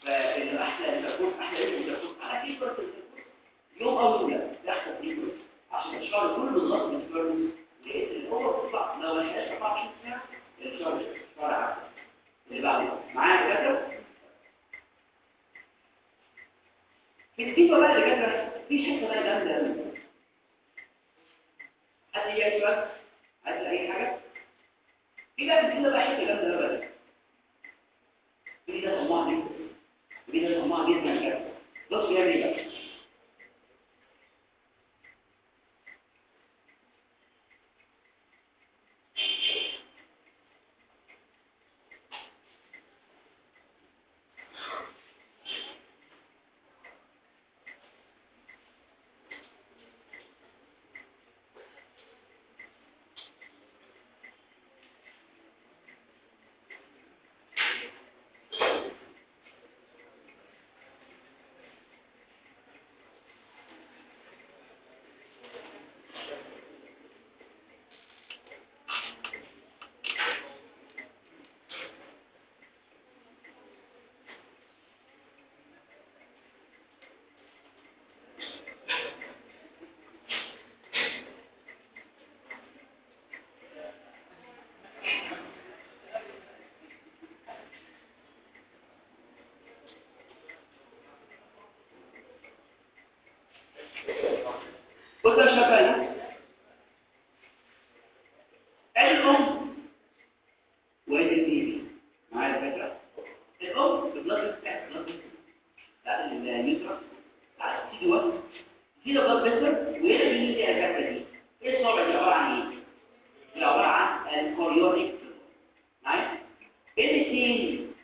فإنه أحلى أن تكون أحلى أن تكون على كيف يوم أو يوم لا يحصل فيه عشان الشهر كله بالظبط من الفيرنس لقيت الأول تطلع لو ما لحقتش 24 ساعة الشهر شهر عسل اللي بعده معايا كده في الفيديو بقى اللي كده في حته بقى جامده قوي حد يجي اي سؤال عايز اي حاجه في بقى في الفيديو بقى حته جامده قوي في ده طماع جدا في ده طماع جدا كده بص يعمل ايه بقى بص يا شباب ادي الام وادي البيبي معايا الفكره الام بتبلغ بتاعت بلغ بتاعت اليوترس بتاعت السي دي 1 دي بلغ بيتر وهنا بيجي لي الفكره دي ايه الصوره دي عباره عن ايه؟ دي عباره عن الكوريونيك معايا ايه الاثنين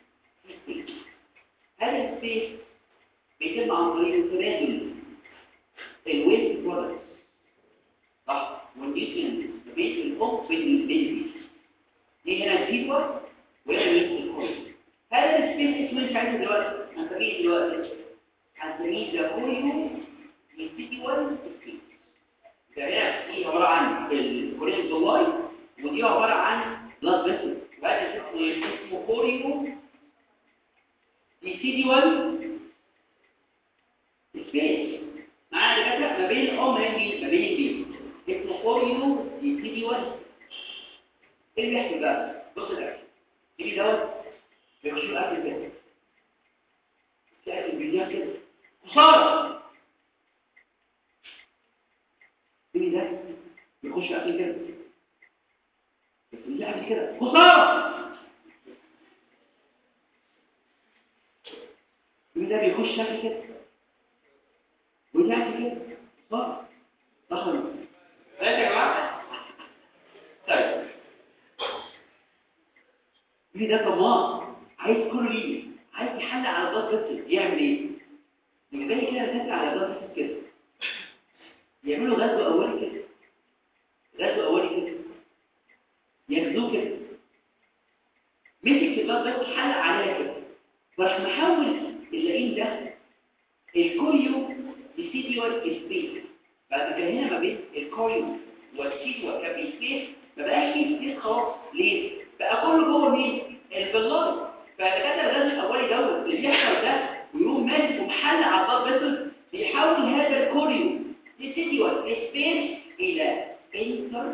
هل السبيس بيتم عن طريق التبادل الويست برودكت صح والنيوترينز بين الام بين البيبي دي هنا الفيبر وهنا الويست الكورس هذا السبيس اسمه مش عايز دلوقتي هنسميه دلوقتي هنسميه ذا كوريو ريسيديوال سبيس ده هنا دي عباره عن الكوريون دولاي ودي عباره عن بلاد فيسل وهذا اسمه اسمه كوريو ريسيديوال سبيس معايا دكاتره ما بين الام وما بين البيبي اسمه كوريو يبتدي وزن ايه اللي بيحصل بقى بص ده يجي دوت بيخشوا الاكل كده تلاقي الفيديوهات كده خساره يجي ده بيخش اكل كده بس اللي قبل كده خساره يجي ده بيخش اكل كده وده كده صح صح ولا لا يا جماعه طيب في ده طماع عايز كله يجي عايز يحل على الضغط بس يعمل ايه يبقى جاي كده يتك على الضغط بس كده يعملوا غزو اولي كده غزو اولي كده ياخدوه كده مسك الضغط بس حل عليها كده فراح محول اللئيم ده الكوريو السيديوال سبيس بعد كده هنا ما بين الكوريو والسيديوال كان سبيس ما بقاش فيه سبيس خلاص ليه بقى كله جوه مين البلاد فالغاز الغاز الاولي دوت اللي بيحصل ده ويقوم ماسك ومحل على الضغط بيصل بيحول هذا الكوريو السيديوال سبيس الى انتر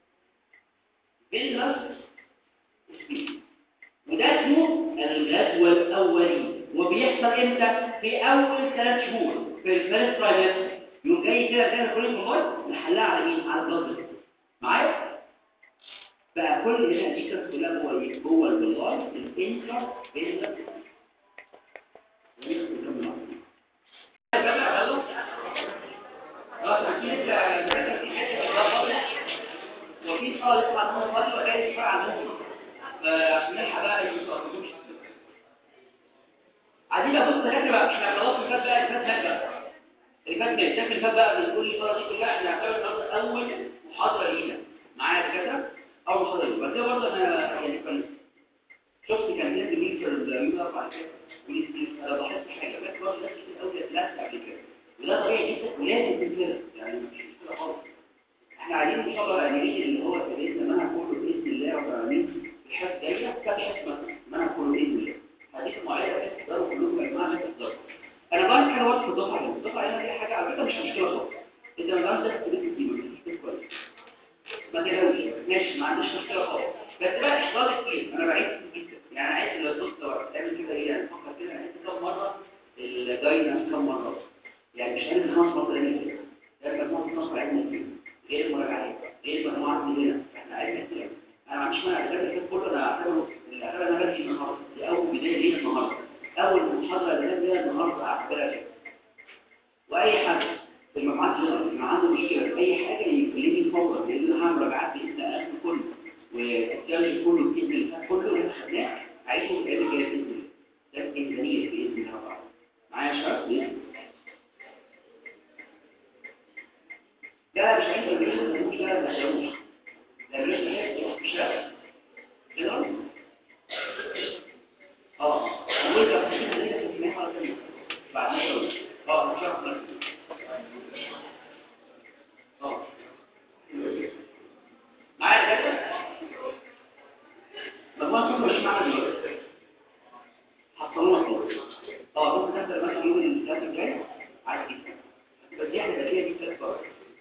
فيلر سبيس وده اسمه الغزو الاولي وبيحصل امتى في اول ثلاث شهور في الفيرست ترايمستر يوم جاي كده كده كل المواد نحلها على مين على البلد معايا بقى كل هنا دي كانت كلها جوه ايه جوه البلاد الانتر بين وفي خالص عندهم فاضي وجاي يشتغل عندهم عشان نلحق بقى يوصلوا عايزين بقى بص نحن بقى احنا خلاص اللي فات بقى اللي فات نرجع اللي فات ما يتاكل فات بقى بنقول الفرق دي كلها احنا هنعتبر النهارده اول محاضره لينا معايا الدكاتره اول محاضره لينا بس كده برضه انا يعني كان شفت كان ناس جميل في اليوم اربع كده انا لاحظت حاجه بس برضه ناس كتير قوي اتلات قبل كده وده طبيعي جدا ولازم تنزل يعني مفيش مشكله خالص احنا عايزين ان شاء الله يعني اللي هو باذن الله كله باذن الله رب العالمين الحد جايه كان حكمه ما كله باذن الله حديث معين تقدروا كلكم لك حاجه برضه في الدفعه هنا الدفعه هنا فيها حاجه على فكره مش مشكله خالص انت لما عندك تدريب دي ما فيش كويس ما تقلقوش ماشي ما عنديش مشكله خالص بس بقى احضار كتير انا بعيد كتير جدا يعني عايز لو بص لو تعمل كده ايه يعني فكر كده عايز كم مره الجاينا كم مره يعني مش عارف خمس مرات ليه ده مجموعه خمس عايزين فيه غير المراجعات غير المجموعات اللي هنا احنا عايزين كتير انا ما عنديش مانع الكتاب اللي كله انا اعتبره الاخر انا بدي النهارده دي اول بدايه ليا النهارده اول محاضره اللي جت ليا النهارده اعتبرها كده واي حد في المجموعات اللي عنده مشكله في اي حاجه يكلمني فورا لان انا هعمل مراجعات باذن الله كله والتيولوجي كله باذن الله كله اللي خدناه عايزه الايام الجايه باذن الله ده الانسانيه باذن الله تعالى معايا يا شباب باذن لا مش عايز البريد مش لا ما تشوفش لا بريد مش لا كده اه وانت بتحس ان انت في محور ثاني بعد ما تقول اه مش عارف اه معايا كده مجموعة كله مش معانا دلوقتي حصلونا خالص اه ممكن تبدا مثلا يوم الثلاث الجاي عادي جدا بس دي احنا بقى دي ثلاث فرق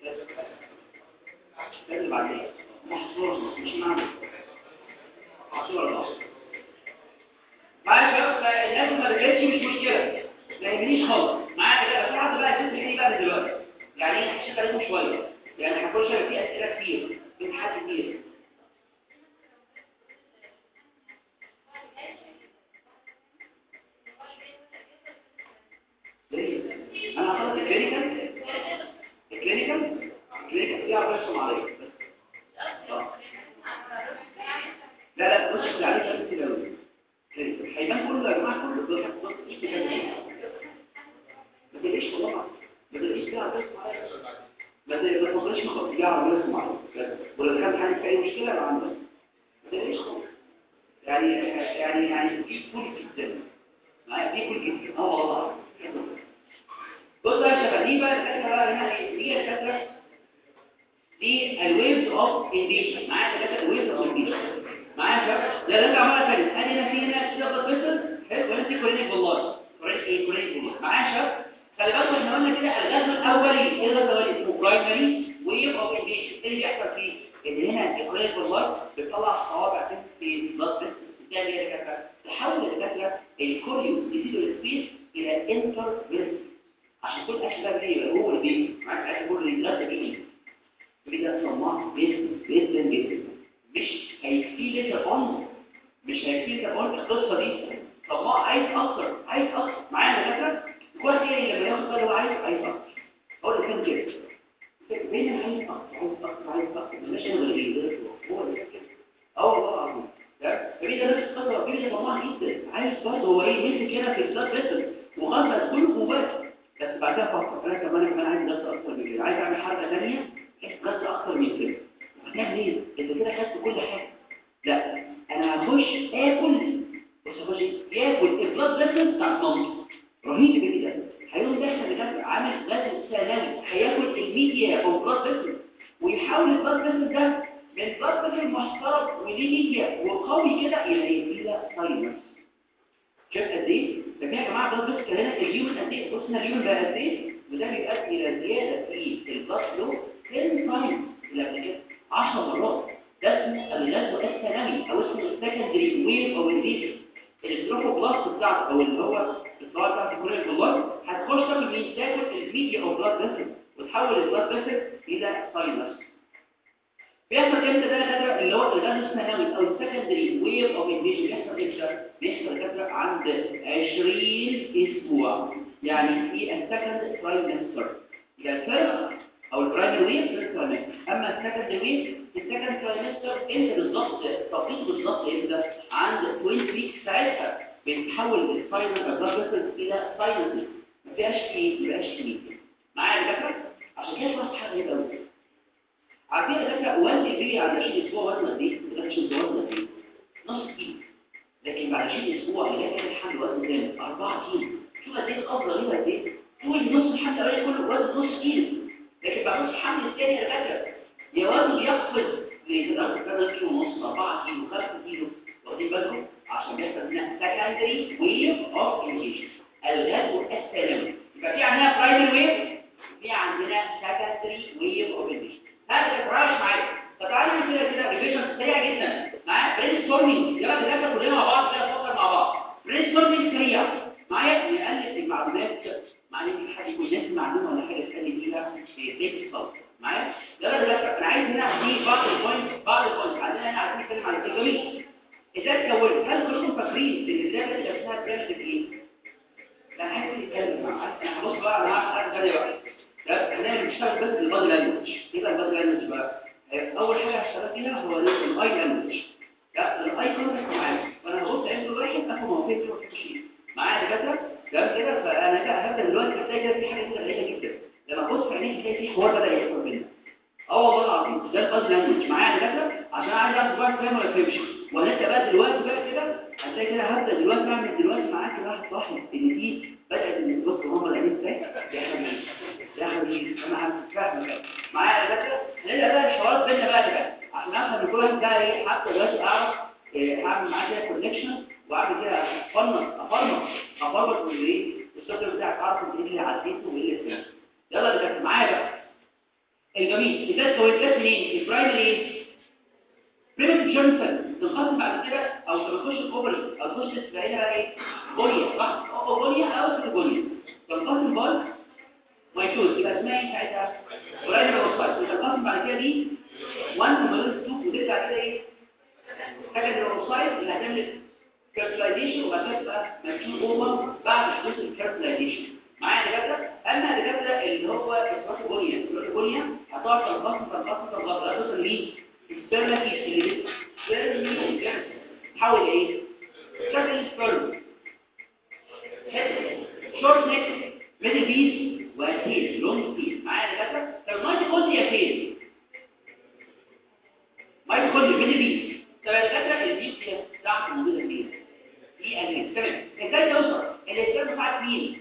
لازم بعدين محصورة مش معانا محصورة خالص معايا يا شباب الناس ما رجعتش مش مشكلة ما يهمنيش خالص معايا كده في حد بقى يسيب لي بقى دلوقتي يعني ايه هشتغل عليكم شوية يعني هكون شايف فيه أسئلة كتير في حد كتير انا اخذت الكلينيكال الكلينيكال الكلينيكال فيها رسم عليه لا لا بص اللي عليه كلام كتير قوي هيبان كله يا جماعه كله بص بص مش كده ما تقلقش والله ما تقلقش كده على ما تفكرش ما خلاص تيجي على رسم عليه ولو كان حد في اي مشكله يبقى عندك ما تقلقش خالص يعني يعني يعني في كل جدا معايا في كل جدا اه والله بص يا شباب دي بقى الفكره بقى هنا دي الفكره دي الويفز اوف انديشن معايا ثلاثه الويفز اوف انديشن معايا يا شباب ده نرجع مره ثانيه ادي هنا في هنا سياق بيسل حلو وانت كورينيك والله كورينيك كورينيك والله معايا يا شباب خلي بالكم احنا قلنا كده الغاز الاولي ايه الغاز الاولي اسمه برايمري ويف اوف انديشن ايه اللي بيحصل فيه ان هنا الكورينيك والله بتطلع صوابع في بلاد فيسل بتعمل ايه يا دكاتره تحول الدكاتره الكوريو ديزيدو سبيس الى انتر فيسل عشان كل اكل ده ليه هو اللي بيه معاك اكل كله يتغذى بيه كده صماع جدا جدا جدا مش هيكفي ليتر اون مش هيكفي ليتر اون القصه دي صماع عايز اكتر عايز اكتر معايا دكاتره كويس ايه لما ياخد هو عايز عايز اكتر هو اللي كان كده بين عايز اكتر عايز اكتر عايز اكتر مش انا اللي هو اللي كده اه والله العظيم فبيه ده نفس القصه بيه صماع جدا عايز برضه هو ايه مسك كده في البلاد فيسل وغلط كل جواه بس بعدها فكر انا كمان كمان عايز نفس اكتر من كده عايز اعمل حركه ثانيه بس اكتر من كده هتعمل ايه انت كده خدت كل حاجه لا انا هخش اكل بص هخش ياكل البلاد فيسل بتاع مامتي رهيب كده هيقوم داخل لجنب عامل غاز ثانوي هياكل الميديا او البلاد فيسل ويحاول البلاد فيسل ده من بلاد فيسل محترم وليه ميديا وقوي كده يعني الى ساينس شايف قد ايه طب يا جماعه ده بص هنا اليوم قد ايه بص هنا اليوم بقى قد ايه وده بيؤدي الى زياده في البلاد فلو 10 تايمز اللي قبل كده 10 مرات ده اسمه الغاز الثانوي او اسمه السكندري ويف او انديشن الستروفو بلاس بتاعته او اللي هو الصوره بتاعت الكوريا بالله هتخش تاكل من تاكل الميديا او بلاد فيسل وتحول البلاد فيسل الى ساينس بيحصل امتى ده الخدرة اللي هو الغاز الثانوي او السكندري ويف اوف انديشن بيحصل امتى بيحصل الخدرة عند 20 اسبوع يعني في السكند ترايمستر يبقى الفرق او البرايمري ويف في الترايمستر اما السكند ويف في السكند ترايمستر انت بالظبط تطبيق بالظبط امتى عند 20 ويك ساعتها بيتحول الساينس البلاد الى ساينس ما فيهاش ايه ما فيهاش ايه معايا يا دكاتره عشان كده بس حاجه هنا قوي عارفين يا دكاتره وزن البيبي على 20 اسبوع وزن قد ايه؟ ما تقدرش وزن قد ايه؟ نص كيلو لكن بعد 20 اسبوع اللي هي الحمل وزن كام؟ 4 كيلو شوف قد ايه القبضه غير قد ايه؟ طول نص الحمل الاولاني كله وزن نص كيلو لكن بعد نص الحمل الثاني يا دكاتره يا وزنه يقفز لدرجه 3 كيلو ونص 4 كيلو 5 كيلو واخدين بالكم عشان بيحصل هنا سكندري ويف اوف انجيشن الغاز الثانوي في عندنا برايمري ويف في عندنا سكندري ويف اوف انفيشن هذا الفراش معايا طب تعالى نعمل كده كده ريفيجن سريع جدا معايا برين ستورمينج يلا دلوقتي كلنا مع بعض كده نفكر مع بعض برين ستورمينج سريع معايا نقلب المعلومات معلش حد يكون ناس معلومه ولا حاجه تسالني فيها في بريك الصوت معايا يلا دلوقتي انا عايز هنا دي بعض البوينت بعض البوينت عندنا هنا عايزين نتكلم عن الجميل ازاي اتكونت هل كلكم فاكرين ان ازاي اللي اسمها بريمتيف ايه لا عايز نتكلم مع انا هبص بقى انا هعمل حاجه ثانيه بقى لا احنا بنشتغل بس بالبادي لانجوج ايه بقى البادي لانجوج بقى اول حاجه هشتغل فيها هو الاي لانجوج لا الاي كونتاكت معايا وانا هبص عند الواحد افهم هو فين في شيء معايا دكاتره تمام كده فانا لا هبدا دلوقتي هتلاقي كده في حاجه قليله جدا لما ابص في عينيك تلاقي في حوار بدا يحصل بينا اه والله العظيم ده البادي لانجوج معايا دكاتره عشان عايز اعرف بقى فاهم ولا فهمش ولا انت بقى دلوقتي بقى كده هتلاقي كده هبدا دلوقتي اعمل دلوقتي معاك واحد صاحب ان دي بدات ان بص هم العين ازاي يا حبيبي يا حبيبي انا هتفهم معايا يا دكاتره هنبدا بقى الحوارات بينا بقى كده عشان افهم كل واحد ده ايه حتى دلوقتي اعرف إيه، اعمل معاه كده كونكشن واعمل كده افرمط افرمط افرمط الايه الشغل بتاعك اعرف انت ايه اللي عديته وايه اللي سمعته يلا يا دكاتره معايا بقى الجميل اذا كونت منين البرايمري ايه بريمتيف جونسون تنقسم بعد كده او تخش الاوبري او تخش تلاقي لها ايه بوليا صح او بوليا او سيبوليا تنقسم بول مايتوز يبقى اسمها ايه ساعتها برايمري اوسايت تنقسم بعد كده دي 1 موديل 2 وترجع كده ايه سكندري اوسايت اللي هتعمل كارتلايزيشن وبعد كده تبقى مكتوب اوفر بعد حدوث الكارتلايزيشن معايا يا دكاتره اما الدكاتره اللي هو البروتوبوليا البروتوبوليا هتقعد تنقسم تنقسم تنقسم لا توصل ليه السبرما كيس اللي بتسبرم حول ايه شكل سبرم شورت نيك ميدل بيس وتيل لونج بيس معايا يا دكاتره طب الميتوكوندريا فين ميتوكوندريا ميدل بيس طب يا دكاتره البيس دي بتاعت موجوده فين دي اجنبي تمام ازاي توصل الاسبرم بتاعت مين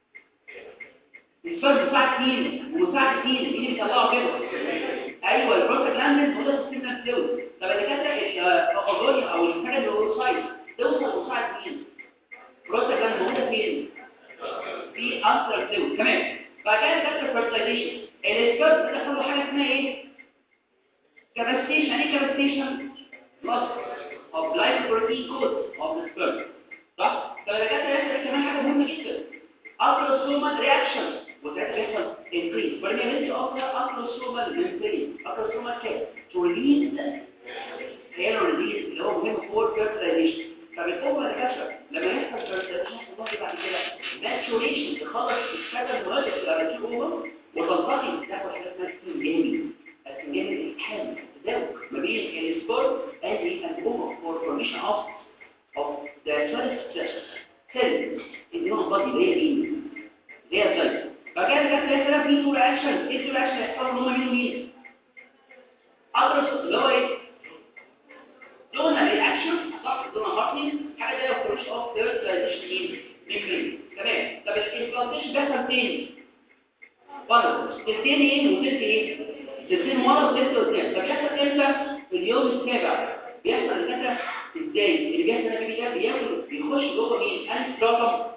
السبرم بتاعت مين ومساعد مين مين اللي بيطلعه كده ايوه البروتاجلاندين هو ده السيستم فلويد طب اللي كانت الاوفرول او الحاجه اللي هو سايد توصل لساعد مين بروتاجلاندين موجوده فين في انتر فلويد تمام بعد كده كانت الفيرتيلايزيشن الاسكرب بتحصل له حاجه اسمها ايه كاباستيشن ايه كاباستيشن loss of glycoprotein code of the sperm صح طب اللي كانت هيحصل كمان حاجه مهمه جدا autosomal reaction وده بيحصل increase permeability of the autosomal membrane autosomal cell to release hair release اللي هو مهم for fertilization طب الأوفر الكشف لما يحصل fertilization يحصل بعد كده maturation تخلص الشكل المرادف اللي بتجيب اوفر وتنتقل تاخد حاجه اسمها السنجامي السنجامي الحامل التداول ما بين السبورت and the اوفر for formation of of the first cell in the body اللي هي مين؟ اللي هي السيل فكان كان في كلام في تو اكشن ايه تو اكشن يحصل ان هم مين مين ادرس اللي هو ايه دون رياكشن صح دون هارتنج حاجه زي الفورش اوف فيرتلايزيشن مين تمام طب الامبلانتيشن بيحصل فين بره تلتين ايه وتلت ايه تلتين ورا وتلت قدام طب بيحصل امتى في اليوم السابع بيحصل الكتله ازاي اللي بيحصل ده بياكل بيخش جوه مين انت رقم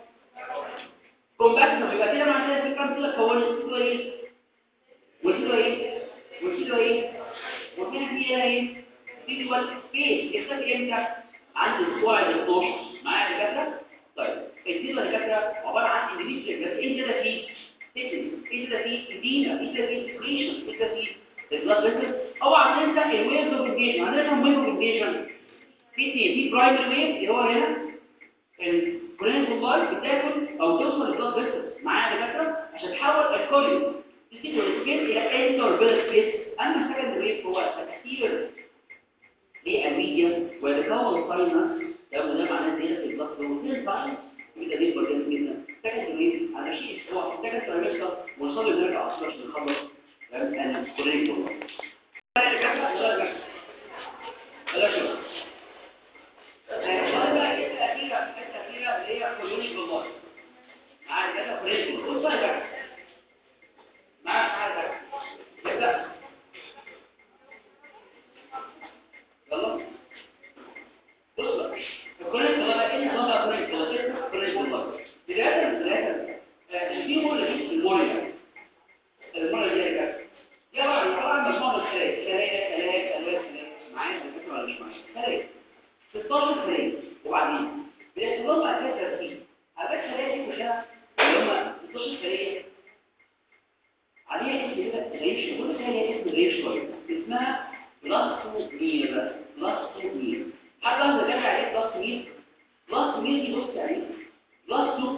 كومباكت يبقى كده معناها في كام كده كونت كده ايه وكده ايه وكده ايه وهنا في ايه في دول فين يختفي امتى عند الاسبوع ال 12 معايا يا دكاتره طيب الديله يا دكاتره عباره عن انديفيدوال بس ايه كده فيه ايه كده فيه ادينا ايه كده فيه سكريشن ايه كده فيه البلاد فيسل اوعى تنسى الويف اوف انجيجمنت عندنا كام ويف اوف انجيجمنت في في برايمري ويف اللي هو هنا الكولين كومبايل بتاكل او توصل للبلاد فيسل معايا يا دكاتره عشان تحول الكولين تسيب السكين الى انتر بلاد سبيس اما السكند ويف هو تكسير للميديا ويتكون ساينس ده وده معناه زياده في الضغط وزياده ساينس يبقى دي برجان جدا سكند ويف على شيء اسبوع سكند ترايمستر ونصلي ونرجع اصلا عشان نخلص انا كولين كومبايل لا شكرا هي كولوني بالله معايا كده كولوني بص بقى معايا معايا يبدا يلا بص بقى الكولوني بالله ايه هو كولوني بالله كولوني بالله بدايه بدايه الفيمو اللي فيها ترتيب على فكره الخلايا دي كلها اللي هم 16 خليه عليها اسم كده غريب شويه كل خليه اسم غريب شويه اسمها بلاستومير بلاستومير حد لحظه جمع عليه بلاستومير بلاستومير دي بص عليه بلاستو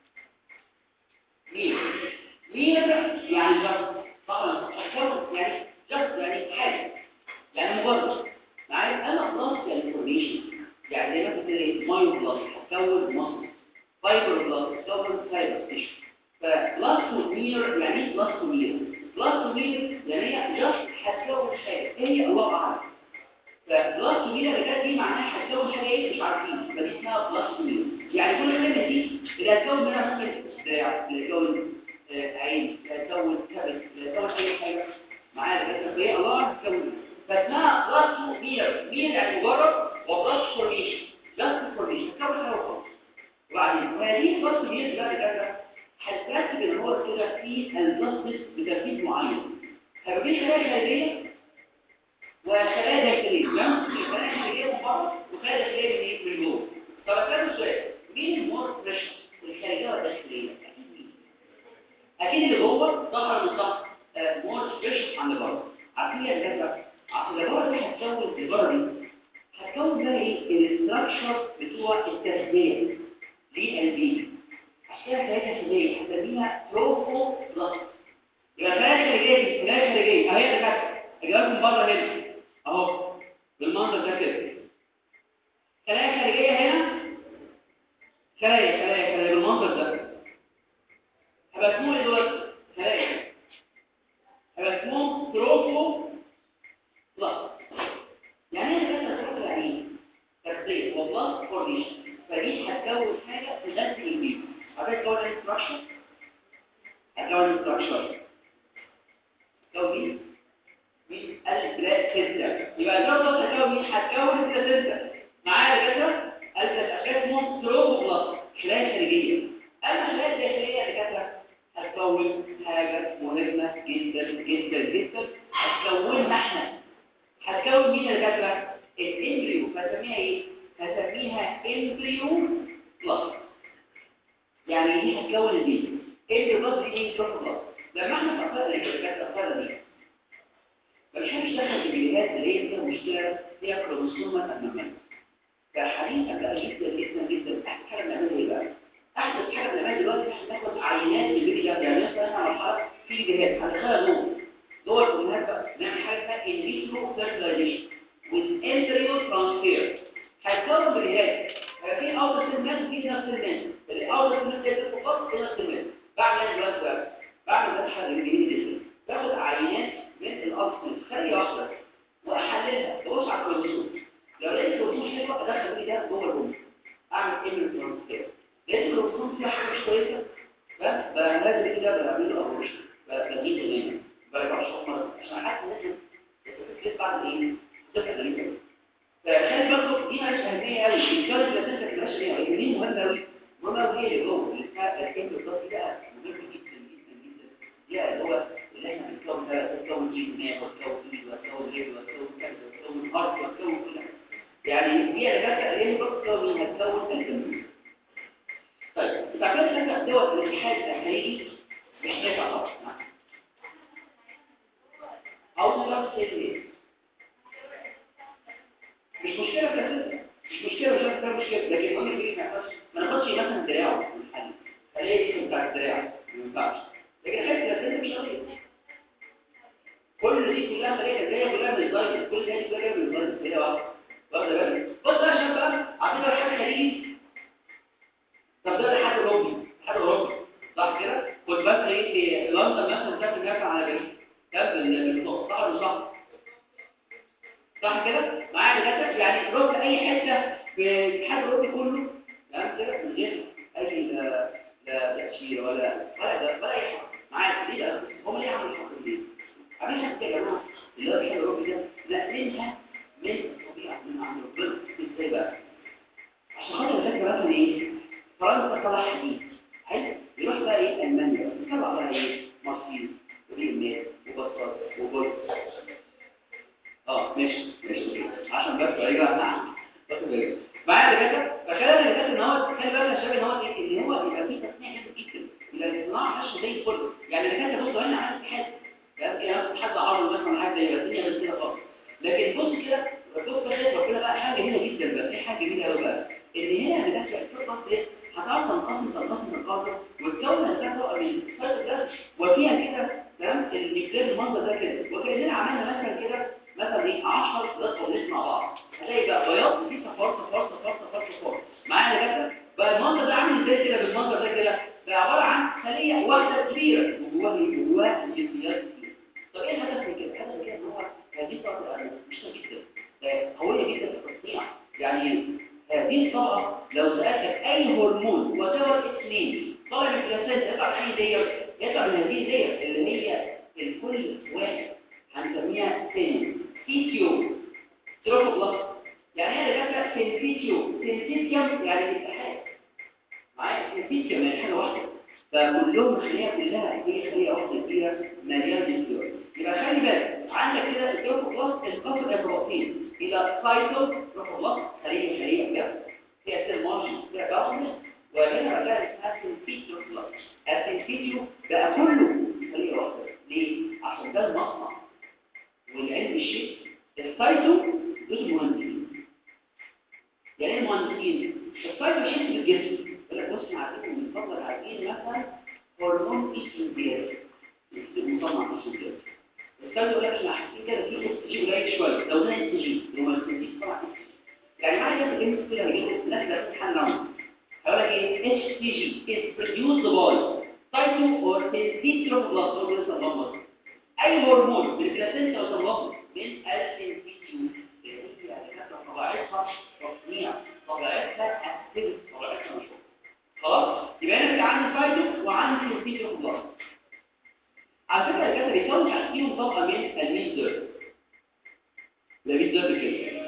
مير مير يعني جرس طبعا أشكال يعني جرس يعني حاجه يعني مجرد معايا انا بلاست يعني فورميشن يعني زي ما كنت ايه مايو بلاست هتكون مصر فايبر بلاست هتكون فايبر تيشو فبلاستومير يعني ايه بلاستومير بلاستومير يعني هي جاست هتكون حاجه ايه هي الله اعلم فبلاستومير اللي كانت دي معناها هتكون حاجه ايه مش عارفين فدي اسمها بلاستومير يعني كل كلمه دي اللي هتكون منها ممكن دراع اللي هتكون آه، عين اللي هتكون كبد اللي هتكون اي حاجه معايا كده فهي الله هتكون فاسمها بلاستومير مير يعني مجرد وبلاست فورميشن بلاست فورميشن هتكون حاجه خالص وبعدين وهذه البلاستومير بقى كده هترتب ان هو كده في البلاستمس بترتيب معين هيبقى في خلايا خارجيه وخلايا داخليه تمام خلايا خارجيه من بره وخلايا داخليه من من جوه طب اسالك سؤال مين المور بريشر الخارجيه والداخليه اكيد مين اكيد اللي جوه ظهر من ظهر مور بريشر عن اللي بره عارفين يا دكاتره اصل اللي بره دي هتكون اللي بره دي هتكون بقى ايه الاستراكشر بتوع التسميه للبيبي عشان ثلاثة خلية هنسميها بروفو بلس يبقى ثلاثة خلية دي ثلاثة خلية اهي يا دكاتره اجيبها من بره هنا اهو بالمنظر ده كده خلايا خارجية هنا خلايا خلايا خلايا بالمنظر ده هيبقى اسمه ايه دلوقتي خلايا هيبقى اسمه بروفو بلس يعني ايه دكاتره تروح العين تغذية وبلس فورميشن فدي هتكون حاجة تغذي البيبي هتكون انستراكشن هتكون انستراكشن هتكون مين؟ مين؟ البلاسينتا يبقى الجوزة هتكون مين؟ هتكون البلاسينتا معايا يا دكاترة؟ البلاسينتا اسمه تروبوبلاست خلايا خارجية أما الخلايا الداخلية يا دكاترة هتكون حاجة مهمة جدا جدا جدا هتكوننا احنا هتكون مين يا دكاترة؟ الامبريو فسميها ايه؟ هسميها امبريو بلس يعني دي هتكون البيت امبريو بلس دي ايه شوف بلس لما احنا فكرنا ان كانت الافكار دي ما بنشوفش دخل في الجهاز اللي هي فيها مشكله فيها كروموسومات اماميه فحديثا بقى جدا جدا جدا احسن حاجه بنعملها ايه بقى؟ احسن حاجه بنعملها دلوقتي احنا ناخد عينات من البيبي ده يعني مثلا احنا مرحله في جهاز هندخلها جوه جوه الامهات بقى نعمل حاجه اسمها ان فيترو فيرتلايزيشن with embryo transfer هيتكون بالجهاز هيبقى في اول سيجمنت وفي نفس السيجمنت الاول سيجمنت ده فقط هنا السيجمنت بعمل ايه دلوقتي بقى بعمل فتحه للجنين جدا باخد عينات من الاصل خليه واحده واحللها ببص على الكروموسوم لو لقيت الكروموسوم حلوه ادخل ايه ده جوه الام اعمل امبريو ترانسفير لقيت الكروموسوم فيها حاجه مش كويسه بس بنزل ايه ده بعمل له ابروش بجيب تماما ما يبقاش احمر عشان حتى الناس بتفكر بعد ايه تفكر غريبه فخلي بالكم دي مش اهميه قوي الكارت اللي بتنسى كده مش اهميه دي مهمه قوي مهمه قوي اللي جوه اللي اسمها الكيمياء الضغط ده مهم جدا جدا جدا دي اللي هو اللي احنا بنكون ده بنكون جينات وتكون ايد وتكون رجل وتكون كذا وتكون هارت وتكون كل حاجه يعني دي اللي بس اللي هي بتكون هتكون الكيمياء طيب تعرفوا ان الدول الاتحاد الخليجي محتاجه طبعا او نفس ايه مش مشكلة كده مش مشكلة مش هتبقى مشكلة لكن قولي في ما ينفعش ما ناخدش مثلا دراعه من الحل خليه اسمه بتاع الدراع ما ينفعش لكن حته الاسئله مش قضيه كل دي كلها خليه جايه كلها من الدايت كل دي كلها جايه من الدايت هي واحده واخده بالك بص بقى عشان بقى اعتبر حاجه خليجي طب ده حاجه اوروبي حاجه اوروبي صح كده خد بس ايه لندن مثلا كانت بتدافع على باريس كانت بالنقطه صح ولا صح صح كده معايا دكاتره يعني رد اي حته في الاتحاد الاوروبي كله تمام كده من غير اي لا لا تاشيره ولا ولا ده ولا اي حاجه معايا ليه هم ليه عملوا الحكم دي عاملين حاجه يا جماعه اللي هو الاتحاد الاوروبي ده لا منها من الطبيعه من عند ربنا ازاي بقى عشان خاطر الفكره مثلا ايه فرنسا طلع حديد حلو يروح بقى ايه المانيا يطلع بقى ايه مصريين وريمات وبطاط وبرد اه ماشي ماشي عشان بس يا جماعه نعم معايا كده فكلام اللي فات ان هو خلي بالك يا شباب ان هو ايه ان هو يبقى فيه تصنيع جامد جدا يبقى الصناعه ماشيه زي الفل يعني اللي كان بص هنا عملت حاجه يعني حد عرض مثلا حاجه زي الدنيا بس كده خالص لكن بص كده بص كده ربنا بقى حاجه جميله جدا بقى في حاجه جميله قوي بقى ان هنا اللي داخل الفرقه ايه هتعرف تنقسم تنقسم القاعده والكون هتاخد من الفرق ده وفيها كده تمام المقدار المنظر ده كده وكاننا عملنا مثلا كده مثلا ايه 10 صفات ونسمع مع بعض هتلاقي بقى بياض في صفار صفار صفار صفار صفار معايا يا جدع بقى المنظر ده عامل ازاي كده بالمنظر ده كده بقى عباره عن خليه واحده كبيره وجواها جواها جنسيات كتير طب ايه الهدف من كده الهدف من كده ان هو هذه الطاقه مش جدا قويه جدا في التصنيع يعني هذه الطاقه لو سالتك اي هرمون وتور اثنين طالع من البلاسنت يطلع من اي ديت يطلع من هذه ديت اللي هي الكل واحد هنسميها سين فيتيو تروفوبلاست يعني ايه اللي جابها سينفيتيو سينفيتيوم يعني الاتحاد معايا سينفيتيوم يعني حاجه واحده فكلهم الخليه كلها هي خليه واحده كبيره مليانه بالدور يبقى خلي بالك عندك كده التروفوبلاست انقسم البروتين الى سايتو تروفوبلاست خليه خليه بجد فيها سيل مارجن فيها باوندس وهنا بقى اسمها سينفيتيو بلاست السينفيتيو بقى كله خليه واحده ليه؟ عشان ده المصنع والعلم الشيء السايتو دول مهندسين يعني ايه مهندسين السايتو شيء في الجسم يقول لك بص عارفين من فضل عارفين مثلا هرمون استروجين مصنع استروجين السايتو يقول لك احنا حاسين كده في اكسجين قليل شويه لو ده اكسجين لو ما الاكسجين طبعا يعني معنى كده الجسم كده هيجيب الناس اللي بتتحل نوم هيقول لك ايه اتش تي جي is produced by سايتو or syncytioplast اي هرمون من البلاسنتا وصلته من السنسيتيو يعني كانت طبيعتها تصنيع طبيعتها اكتيف طبيعتها نشاط خلاص يبقى هنا في عندي فايتو وعندي سنسيتيو بلاس على فكره الكاتب بيكون فيهم طبقه من الميل ديرب ده ميل ديرب كده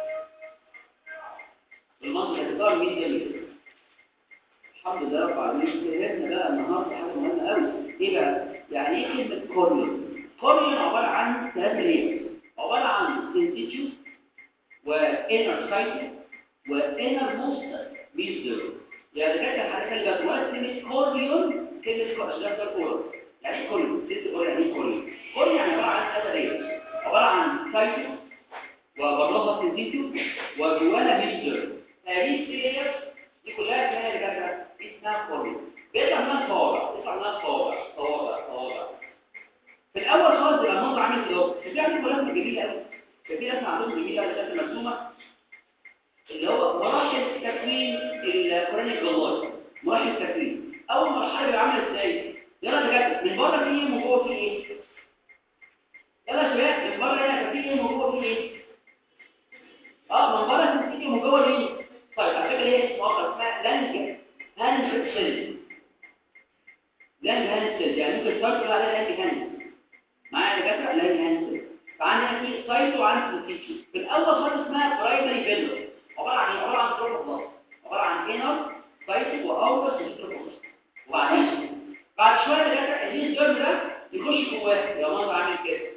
المنطقه هتبقى الميل ديرب كده الحمد لله رب العالمين فهمنا بقى النهارده حاجه مهمه قوي ايه بقى يعني ايه كلمه كورنيا كورنيا عباره عن ثلاث لير عباره عن سنسيتيوس وانر سايتو وانر موست ميزر يعني كانت الحاجات اللي جت كلمه كورنيون كلمه كورنيون يعني ايه كورنيون كلمه كورنيون يعني ايه كورنيون كورنيون يعني عباره عن ثلاث لير عباره عن سايتو وبرضها سنسيتيوس وجوانا ميزر هذه السيلير دي كلها اسمها اللي كانت اسمها كورنيون بيطلع منها صوابع بيطلع منها صوابع صوابع صوابع في الاول خالص يبقى المنظر عامل كده الفكره دي كلها جميله قوي في ناس عندهم جميله قوي شكل مرسومه اللي هو مراحل تكوين القران الجوال مراحل التكوين اول مرحله بيبقى عامله ازاي يلا بجد من بره في ايه ومن جوه في ايه يلا يا شباب من بره هنا في ايه ومن جوه في ايه اه من بره في ايه ومن جوه ايه طيب على فكره هي مؤخر اسمها لانج هانج سيل لانج هانج سيل يعني ممكن تفكر عليها لانج هانج معايا دكاتره لا ينزل فعندنا في سايتو وعندنا سيتيو في الاول خالص اسمها برايمري فيلر عباره عن عباره عن تروفوبلاست عباره عن انر سايتو واوتر تروفوبلاست وبعدين بعد شويه دكاتره الجين الجرم ده يخش جواه يا منظر عامل كده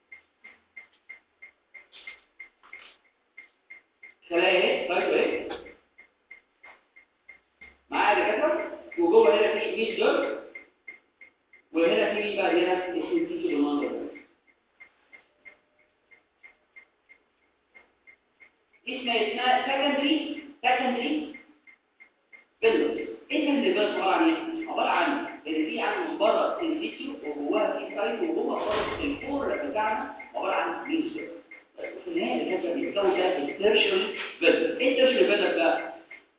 خلايا ايه سايتو ايه معايا دكاتره وجوه هنا في جين جرم وهنا في بقى هنا السنتيجي بالمنظر ده اسمها اسمها سكندري سكندري بيلز ايه سكندري بيلز عباره عن ايه؟ عباره عن اللي في عنده من بره سنتيجي وجواها في سايد وجوه خالص الكور بتاعنا عباره عن ميوزر في النهايه اللي كان بيتكون ده الترشري بيلز ايه الترشري بيلز بقى؟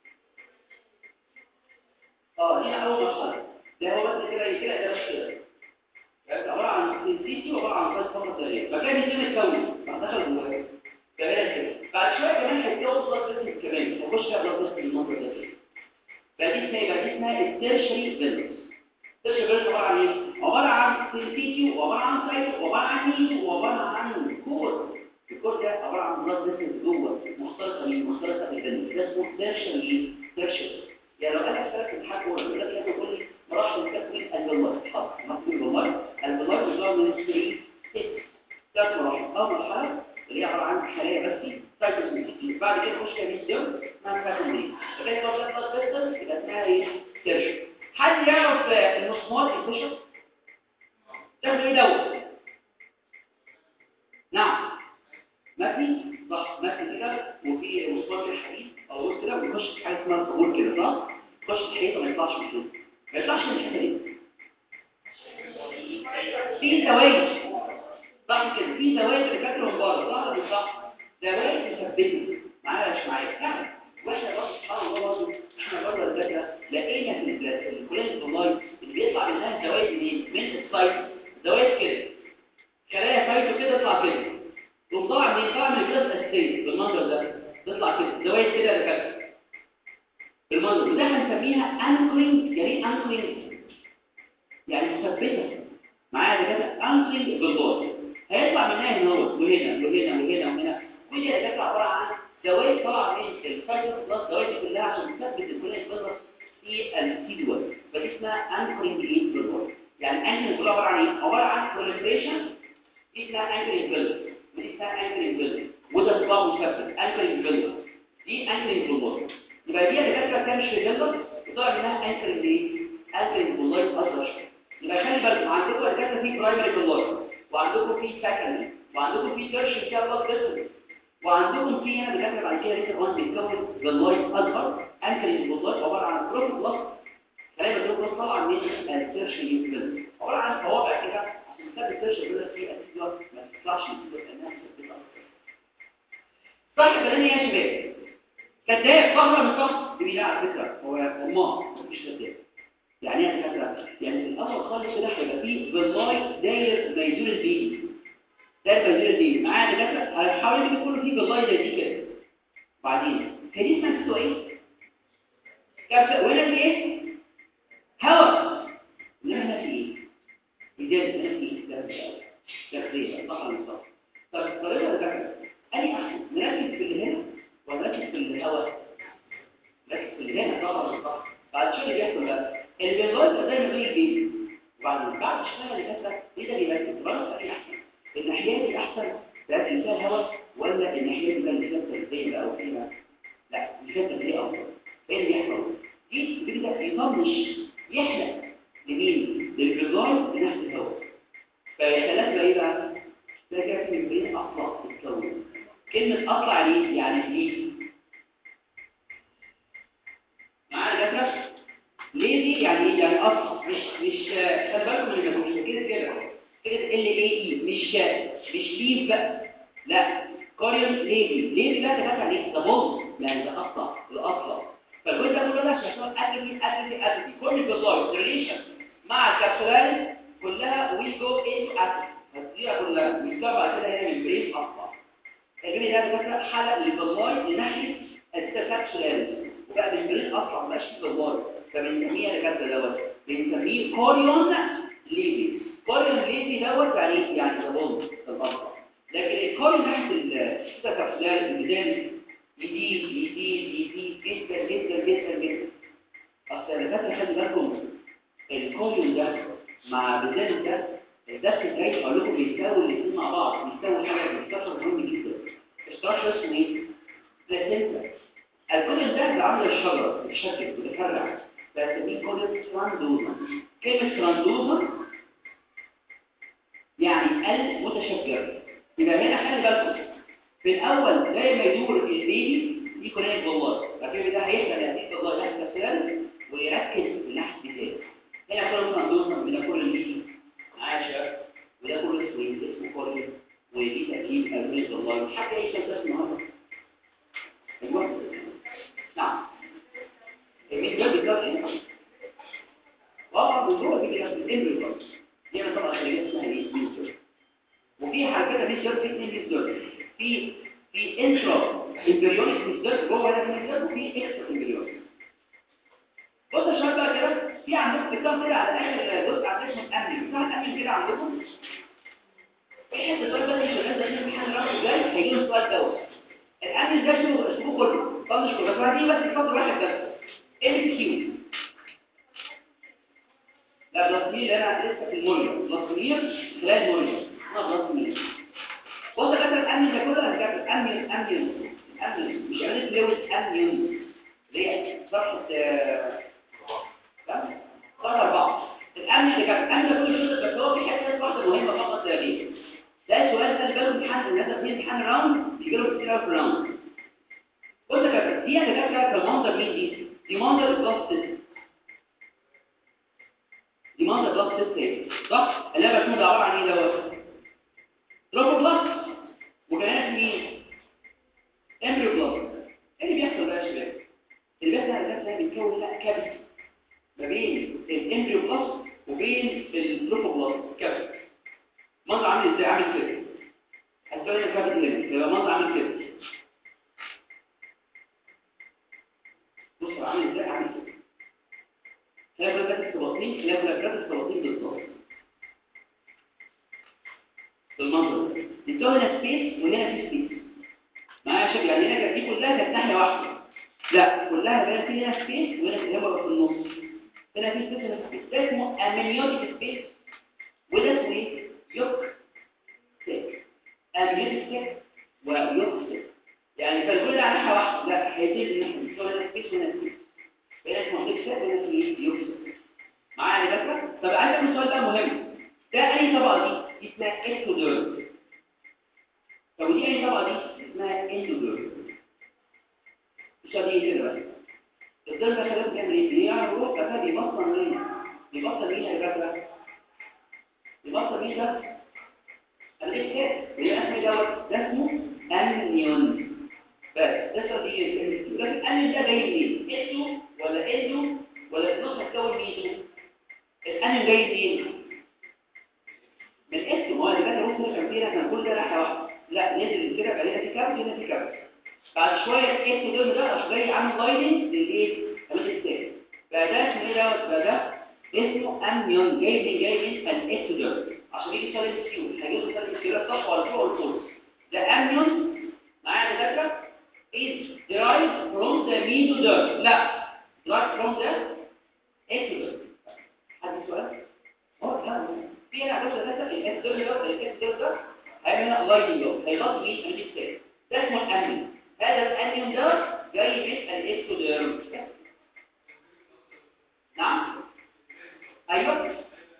اه هنا اول مرحله ده هو بس كده كده ده مش كده عبارة عن سنسيتي وعبارة عن فاز فقط تاريخ فكان يتم الكون فدخل جواه كمان كده بعد شوية كمان هيتجوز بلاد بيزنس كمان وخش فيها بلاد بيزنس بالمنظر ده كده فدي اسمها يبقى دي اسمها الترشري بيزنس الترشري بيزنس عبارة عن ايه؟ عبارة عن سنسيتي وعبارة عن سايت وعبارة عن ميزو وعبارة عن كور الكور ده عبارة عن بلاد بيزنس جوه مختلطة بيه مختلطة بالبيزنس ده اسمه ترشري ترشري يعني لو انا اسالك الحاج ولا يقول لك يقول لي مراحل تكوين البلاد حاضر مكتوب البلاد البلاد بيظهر من 3 6 ثلاث مراحل اول مرحله اللي هي عباره عن خلايا بس سايتوسينثيز بعد كده نخش كمان دم اسمها اسمها سكندري فكانت لو بلاد فيسل يبقى اسمها ايه تيرشري حد يعرف المسمار يخش تاخد ايه دوت نعم متني صح متني كده وفي مسمار في الحديد او بص كده ويخش في حاجه اسمها القبول كده صح يخش في الحيطه ما يطلعش من الحيطه ما يطلعش من الحته دي في زوايد صح كده في زوايد اللي فاكره من بره صح ولا مش صح زوايد مثبته معايا مش معايا يعني واحنا برضه سبحان الله برضه احنا بره الدكاتره لقينا في الكليه والله اللي بيطلع منها زوايد منين من السايت زوايد كده خلايا فايته كده تطلع كده تقوم طالع من طالع من الكلاس الاساسيه بالمنظر ده تطلع كده زوايد كده اللي فاكره بالمنظر وده هنسميها انكرينج يعني ايه انكرينج يعني مثبته معايا كده انكرينج بالضبط هيطلع منها هنا اهو وهنا وهنا وهنا وهنا كل الدكاتره عباره عن زوايد طالعه من الفايتو بلس زوايد كلها عشان تثبت الكليه البيضاء في السيدوال فدي اسمها انكرينج ايه بالضبط يعني انكرينج كلها عباره عن ايه عباره عن بروليفريشن دي اسمها انكرينج بيلد ودي اسمها انكرينج بيلد وده صباع مثبت انكرينج بيلد دي انكرينج بالضبط يبقى دي الدكاتره بتمشي بيلد وطلع منها انكرينج ايه انكرينج بالله اصغر شويه يبقى خلي بالكم عندكم الدكاتره في برايمري بالله وعندكم في سكندري وعندكم في تيرشن فيها بلاد فيسل وعندكم في هنا دكاتره بعد كده لسه كمان بيتكون باللايت اصغر انكرينج باللايت عباره عن بروف بلس كلام البروف طالعه من التيرشن يوكليد عباره عن صوابع كده عشان تثبت التيرشن يوكليد في الاسيدوس ما تطلعش من الاسيدوس لانها مثبته اكتر صح كلامي يا شباب كذاب صح من صح دي على فكره هو امها مش كذاب يعني ايه كذاب يعني في الاول خالص كده هيبقى فيه باللايت داير ما يدور البيبي ده البنزير دي معايا دكاتره هنحاول نجيب كله فيه بالله زي دي كده بعدين كان اسمها كده ايه كابتن وهنا في ايه هواء هنا في ايه ازاي هنا في ايه ده تفريغ صح ولا صح طب الطريقه دكاتره اني احسن نركز في اللي هنا ولا نركز في الهواء نركز في اللي هنا طبعا صح بعد شو اللي بيحصل بقى البنزول ده زي ما بيجي البيبي وبعدين بعد شويه اللي دكاتره ايه ده بيركز رأس ايه احسن الناحية دي أحسن لكن فيها هواء ولا الناحية دي اللي فيها تغذية بقى وفيها لا اللي فيها تغذية أفضل إيه اللي يحصل؟ دي بيبدأ يطنش يحلق لمين؟ للبيضاي بنفس الهواء فيخلق بقى إيه بقى؟ ده كده في ممبرين أطلع تتكون كلمة أطلع ليه؟ يعني ليه؟ معانا دكاترة؟ ليه دي يعني ايه؟ يعني أطلع مش مش خلي بالكم من المجهول مش كده كده كده ال اي اي مش مش ليف بقى لا كوريون ليدي ليدي بقى تبقى عليه ده بوز يعني ده اقطع الاقطع فالجزء ده كله ده عشان ادري ادري ادري كل الجزء ريليشن مع الكابسولاريس كلها وي جو انتو اتري هتضيع كلها ويطلع كده هنا من برين اقطع الجزء ده بقى حلق للجزء لناحيه الكابسولاريس وبقى من برين اقطع مبقاش في جزء فبنسميها الكابسول دوت بنسميه كوريون ليدي كوريون ليدي دوت يعني يعني ده بوز الأصل لكن الكوريون ناحية الستاكابسولار الميدان يزيد يزيد يزيد جدا جدا جدا جدا أصل أنا فاكر خلي بالكم الكوريون ده مع بيدان ده الدرس الجاي أقول لكم بيساوي الاثنين مع بعض بيساوي حاجة بيستشعر مهم جدا استشعر اسمه إيه؟ بلاسنتا الكوريون ده اللي عامل الشجرة بتشكل بتتفرع بسميه كوريون تراندوزا كلمة تراندوزا يعني المتشجر يبقى هنا خلي بالكم في الاول زي ما يدور البيبي دي كليه والله البيبي ده هيحصل هذه والله ناحيه السير ويركز في ناحيه البدايه هنا كل ما ندوس من كل اللي عاشه وده كله اسمه اسمه كوري ودي تاكيد ابريز والله حتى ايش ده النهارده المهم نعم مين جاب ده ايه اه بالظبط كده بالظبط دي انا طبعا خلينا اسمها ايه ميوتر وفي حاجه في شرط في ميوتر في في انترا امبريونيك ميوتر جوه ده ميوتر وفي اكسترا امبريونيك بص يا شباب بقى كده في عندكم كتاب كده على اخر جزء على اسم الامن بتاع الامن كده عندكم في حته السؤال ده اللي شغال زي الامتحان الرقم الجاي هيجي له السؤال دوت الامن ده شو اسمه كله طنش كله بس دي بس فقط واحد بس ال كيو لا بلاسمير انا لسه في الموليا بلاسمير خلال موليا انا بلاسمير بص كده الامن ده كله انا كاتب امن امن امن مش عارف لويس امن ليه صفحه آه، كام صفحه اربعه الامن اللي كان الامن ده كل شغل بس هو في حته واحده مهمه فقط لا غير ده سؤال ده جاله امتحان الناس في امتحان راوند بيجي له كتير قوي في راوند بص يا كابتن دي انا جايه كمنظر مين دي دي منظر البلاس سيستم دي منظر بلاس سيستم صح اللي انا برسمه ده عباره عن ايه دوت تروفوبلاست وكمان مين امبريوبلاست ايه اللي بيحصل بقى يا شباب اللي بيحصل ده ده بيتكون لا كبد ما بين الامبريوبلاست وبين التروفوبلاست كبد منظر عامل ازاي عامل كده هتلاقي الكبد هنا يبقى منظر عامل كده بص عامل ازاي عامل كده خلاف لفات السلاطين خلاف لفات السلاطين بالظبط بالمنظر ده يتكون هنا سبيس وهنا في سبيس معايا شكل يعني هنا كانت دي كلها كانت ناحيه واحده لا كلها بقى في هنا سبيس وهنا في هنا في النص هنا في سبيس وهنا سبيس ده اسمه امنيوتيك سبيس وده اسمه ايه يوك سيك امنيوتيك سيك ويوك سيك يعني كان كل على ناحيه واحده لا هيزيد الناحيه دي هنا سبيس وهنا سبيس هنا اسمه يوك سيك وهنا اسمه ايه يوك سيك معايا يا باشا طب عايز اعمل سؤال بقى مهم ده اي طبقه دي دي اسمها اكتوديرم طب ودي اي طبقه دي اسمها اندوديرم مش هدي كده بس الدرجه ده شباب بيعمل ايه بيعمل روح كفايه بيبصر مين بيبصر مين يا جدع بيبصر مين ده انا ليه كده ويبقى اسمه دوت ده اسمه انيون بس ده دي لكن الانيون ده جاي منين اسمه ولا اندو ولا النص هتكون مين الانيون جاي منين من اسم هو اللي كان روح كان فينا كان كل ده ناحيه واحده لا نزل كده بقى هنا في كابل هنا في كابل بعد شويه الاسم ده ده راح جاي عامل لايننج للايه للستيك بقى ده اسمه ايه ده بقى ده اسمه اميون جاي من جاي من الاكتودر عشان يجي صار الكيو هيجي صار الكيو صح ولا فوق ولا فوق ده اميون معايا دكاتره is derived from the mesoderm لا derived from the ectoderm حد سؤال؟ اه لا في هنا بس ده الاكتودر ده الاكتودر ده هيعمل لايننج هيغطي بيه الستيك ده اسمه الاميون هذا الاميون ده جاي من الاكتوديرم نعم ايوه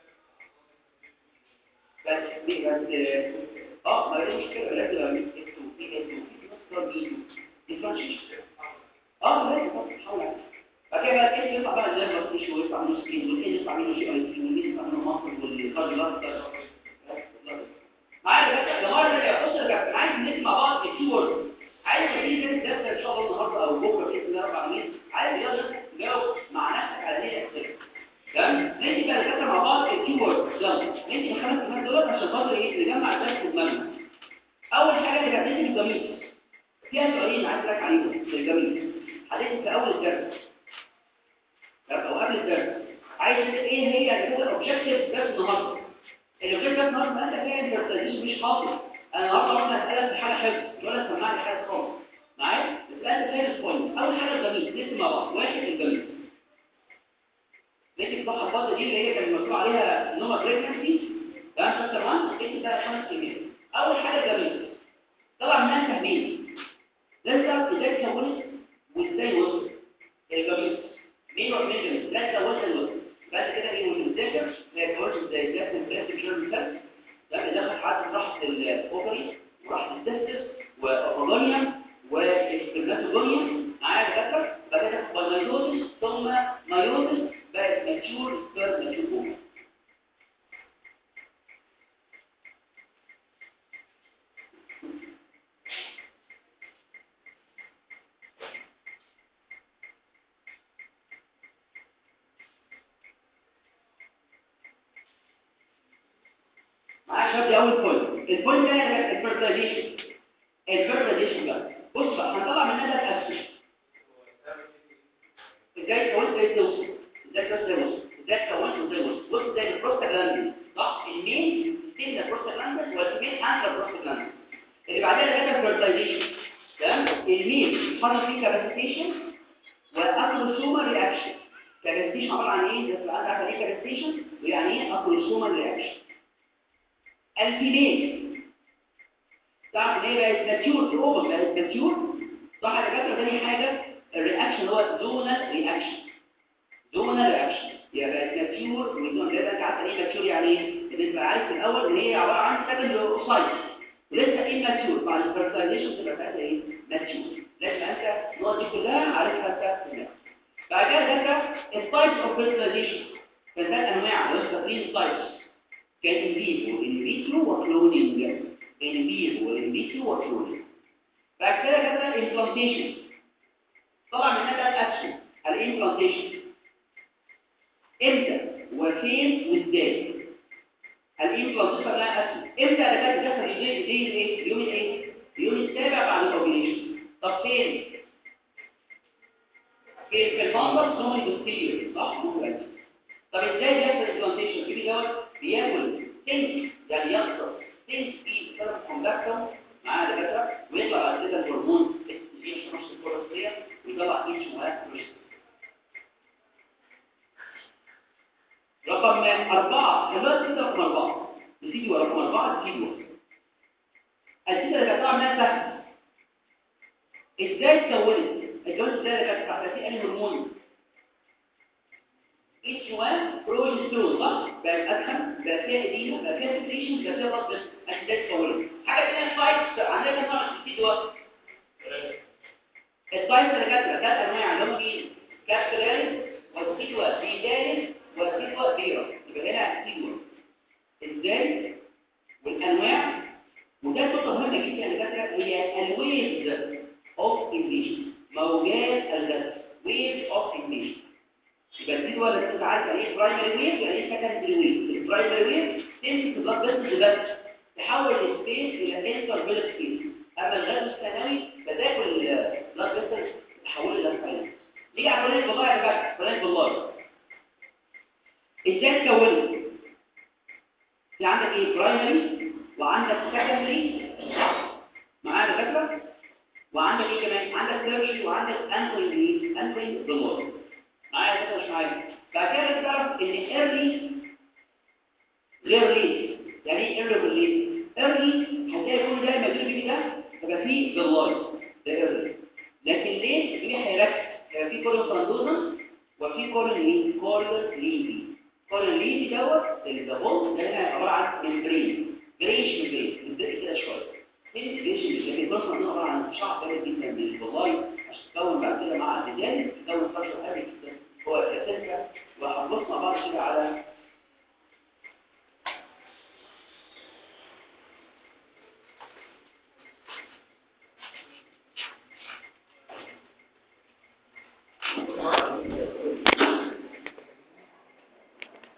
بس بس اه ما هي مشكله لازم اعمل اكتو في اكتو في مصدر بيدو ديفرنشيشن اه لازم بس حاول بعد كده بقى ايه يطلع بقى زي ما تمشي ويطلع منه سكين والايه يطلع منه جي اي سي والبي يطلع منه مصر والكارديولار معايا بقى لو مره كده بص يا عايز نسمع بعض الكيورد عايز تجيب انت ده ان شاء الله النهارده او بكره باذن الله اربع مين عايز يلا تجاوب مع نفسك على هذه الاسئله تمام نيجي بقى نذاكر مع بعض الكيورد يلا نيجي الخمس كلمات دول عشان خاطر ايه نجمع الدرس مجمل اول حاجه اللي هتنزل الجميل فيها سؤالين عايز لك عليهم في الجميل هتنزل في اول الدرس او قبل الدرس عايز ايه هي الاوبجكتيف درس النهارده الاوبجكتيف النهارده ما انت فاهم انت مش حاضر انا النهارده قلنا اسالك في حاجه حفظ ولا سمعني حاجه خالص معايا بس انت فاهم بوينت اول حاجه الجميل نسمع مع بعض واحد الجميل لقيت الصفحه الفاضيه دي اللي هي كان مكتوب عليها نوما بريجنسي تمام شابتر 1 لقيت ده خمس كلمات اول حاجه الجميل طبعا الناس فاهمين لازم تعرف ازاي تكونت وازاي وصل الجميل مين هو مين لازم وصل الوصل بعد كده ايه ونذاكر هي كونت ازاي ده كان بلاستيك جيرم مثال لما دخل حد راح الاوبري وراح للتستس واوبرونيوم والسبلاتودونيوم معايا دكاتره بدات بالميوزس ثم مايوزس بقت ماتشور سبيرم ماتشور بوم معايا شباب دي اول بوينت البوينت ده الفيرتيلايزيشن الفيرتيلايزيشن بقى بص بقى هنطلع منها ده الاسس ازاي تقول ازاي توصل ازاي توصل ازاي تكون ازاي توصل بص زي البروستاجلاندين صح المين ستيل البروستاجلاندين والمين عند البروستاجلاندين اللي بعدها ده الفيرتيلايزيشن تمام المين حصل فيه كاباسيتيشن واكروسومال رياكشن كاباسيتيشن عباره عن ايه ده عندك عارف ايه كاباسيتيشن ويعني ايه اكروسومال رياكشن الفيميل تعرف ان هي بقت ماتيور في اوفر بقت ماتيور صح يا دكاتره تاني حاجه الرياكشن هو زونال رياكشن زونال رياكشن يبقى ماتيور وزون ده انت عارف ايه ماتيور يعني ايه ان انت عارف في الاول ان هي عباره عن سكند اوسايت ولسه ايه ماتيور بعد الفيرتيلايزيشن تبقى بتاعتها ايه ماتيور لازم انت النقط دي كلها عارفها انت في دماغك بعد كده ده التايبس اوف فيرتيلايزيشن كان ده انواع لو فاكرين تايبس كان ان فيفو ان فيترو وكلونينج ان فيفو ان فيترو وكلونينج بعد كده كده الامبلانتيشن طبعا من هذا الاكشن الامبلانتيشن امتى وفين وازاي الامبلانتيشن لها اكشن امتى ده كان بيحصل ازاي ازاي ايه اليوم الايه اليوم السابع بعد الاوبريشن طب فين في في المنظر نومي بوستيريور صح ممكن طب ازاي بيحصل الامبلانتيشن في دوت بياكل سنك يعني يخسر سنك في سبب كوندكتور معاه دكاتره ويطلع بعد كده الهرمون الاستروجين في نص الكولوستيه ويطلع فيه شمعات رقم أربعة دلوقتي كده رقم أربعة نسيتي ورقم أربعة نسيتي الجدة اللي بتطلع منها سهل ازاي تكونت الجواز ازاي كانت تحت في انهي هرمون اتش 1 بروجسترون صح بقت ادخن بقى فيها اديمه بقى فيها سكريشن بقى فيها بطل ازاي تكونت حاجه ثانيه سايتس عندنا كم نوع في دلوقتي السايتس اللي كانت ثلاث انواع اللي هم ايه كابسولاريس وسيتوا بيداريس وسيتوا بيرا يبقى هنا سيتوا ازاي والانواع وده نقطه مهمه جدا اللي كانت هي الويز اوف انجليش موجات الغاز ويف اوف انجليش يبقى دي ولا انت عارف يعني ايه برايمري ويف يعني ايه سكندري ويف البرايمري ويف تمسك البلاد فيسل بس تحول السبيس الى انتر فيلك سبيس اما الغاز الثانوي فتاكل البلاد فيسل تحوله الى سبايس ليه عمليه والله يا جماعه فلان بالله ازاي تكونه في عندك ايه برايمري وعندك سكندري معايا دكاتره وعندك ايه كمان عندك تيرشي وعندك انتري انتري بالمور معايا كده مش معايا بعد كده تعرف ان ايرلي غير ليه يعني ايه ايرلي غير ليه ايرلي هتلاقي كل ده لما تيجي ده يبقى فيه بالله ده ايرلي لكن ليه في هيركس يبقى في كورن فرانتوزن وفي كورن ايه كورن ليفي كورن ليفي دوت اللي ده بص ده هنا عباره عن ممبرين جريش ممبرين ممبرين كده شويه الانتجريشن لكن البروسس عندنا عباره عن شعب جامد جدا من الوظائف عشان تكون بعد كده مع الرجال تكون فرشه هادي جدا هو الاساسا وهنبص مع بعض كده على